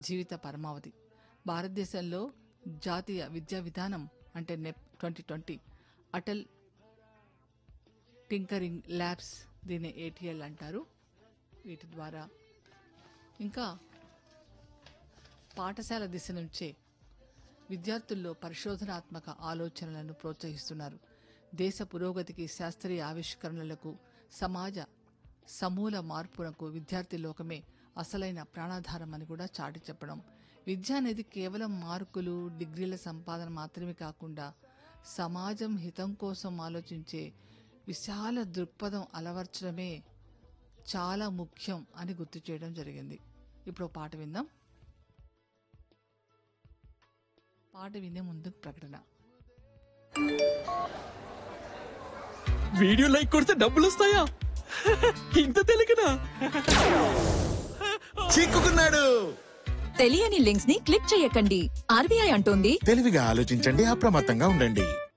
జీవిత పరమావధి భారతదేశంలో జాతీయ విద్యా విధానం అంటే NEP twenty twenty Atal tinkering labs దీన్ని ఏటీఎల్ అంటారు వీటి ద్వారా ఇంకా పాఠశాల దిశ నుంచే విద్యార్థుల్లో పరిశోధనాత్మక ఆలోచనలను ప్రోత్సహిస్తున్నారు దేశ పురోగతికి శాస్త్రీయ ఆవిష్కరణలకు సమాజ సమూల మార్పునకు విద్యార్థి లోకమే అసలైన ప్రాణాధారం అని కూడా చాటి చెప్పడం విద్య అనేది కేవలం మార్కులు డిగ్రీల సంపాదన మాత్రమే కాకుండా సమాజం హితం కోసం ఆలోచించే విశాల దృక్పథం అలవర్చడమే చాలా ముఖ్యం అని గుర్తు చేయడం జరిగింది ఇప్పుడు ఒక పాట విందాం పాట వినే ముందు ప్రకటన వీడియో లైక్ కొడితే డబ్బులు వస్తాయా ఇంత తెలియకనా చిక్కుకున్నాడు తెలియని లింక్స్ ని క్లిక్ చేయకండి ఆర్బీఐ అంటోంది తెలివిగా ఆలోచించండి అప్రమత్తంగా ఉండండి